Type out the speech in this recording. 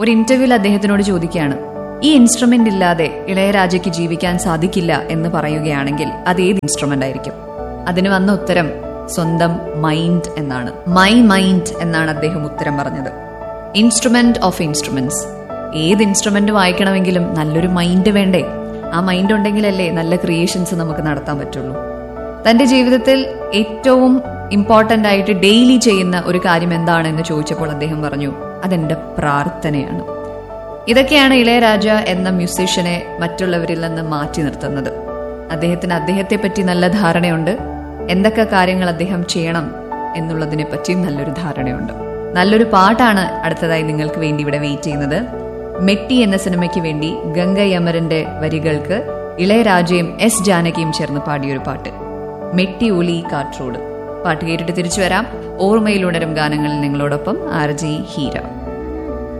ഒരു ഇന്റർവ്യൂവിൽ അദ്ദേഹത്തിനോട് ചോദിക്കുകയാണ് ഈ ഇൻസ്ട്രുമെന്റ് ഇല്ലാതെ ഇളയരാജയ്ക്ക് ജീവിക്കാൻ സാധിക്കില്ല എന്ന് പറയുകയാണെങ്കിൽ അത് ഏത് ഇൻസ്ട്രുമെന്റ് ആയിരിക്കും അതിന് വന്ന ഉത്തരം സ്വന്തം മൈൻഡ് എന്നാണ് മൈ മൈൻഡ് എന്നാണ് അദ്ദേഹം ഉത്തരം പറഞ്ഞത് ഇൻസ്ട്രുമെന്റ് ഓഫ് ഇൻസ്ട്രുമെന്റ്സ് ഏത് ഇൻസ്ട്രുമെന്റ് വായിക്കണമെങ്കിലും നല്ലൊരു മൈൻഡ് വേണ്ടേ ആ മൈൻഡ് ഉണ്ടെങ്കിലല്ലേ നല്ല ക്രിയേഷൻസ് നമുക്ക് നടത്താൻ പറ്റുള്ളൂ തന്റെ ജീവിതത്തിൽ ഏറ്റവും ഇമ്പോർട്ടന്റ് ആയിട്ട് ഡെയിലി ചെയ്യുന്ന ഒരു കാര്യം എന്താണെന്ന് ചോദിച്ചപ്പോൾ അദ്ദേഹം പറഞ്ഞു അതെന്റെ പ്രാർത്ഥനയാണ് ഇതൊക്കെയാണ് ഇളയരാജ എന്ന മ്യൂസീഷ്യനെ മറ്റുള്ളവരിൽ നിന്ന് മാറ്റി നിർത്തുന്നത് അദ്ദേഹത്തിന് അദ്ദേഹത്തെ പറ്റി നല്ല ധാരണയുണ്ട് എന്തൊക്കെ കാര്യങ്ങൾ അദ്ദേഹം ചെയ്യണം എന്നുള്ളതിനെ പറ്റിയും നല്ലൊരു ധാരണയുണ്ട് നല്ലൊരു പാട്ടാണ് അടുത്തതായി നിങ്ങൾക്ക് വേണ്ടി ഇവിടെ വെയിറ്റ് ചെയ്യുന്നത് മെട്ടി എന്ന സിനിമയ്ക്ക് വേണ്ടി ഗംഗ യമരന്റെ വരികൾക്ക് ഇളയരാജയും എസ് ജാനകിയും ചേർന്ന് പാടിയൊരു പാട്ട് മെട്ടി ഒലി കാട്രോഡ് പാട്ട് കേട്ടിട്ട് തിരിച്ചു വരാം ഓർമ്മയിലുണരും ഗാനങ്ങളിൽ നിങ്ങളോടൊപ്പം ആർ ജി ഹീര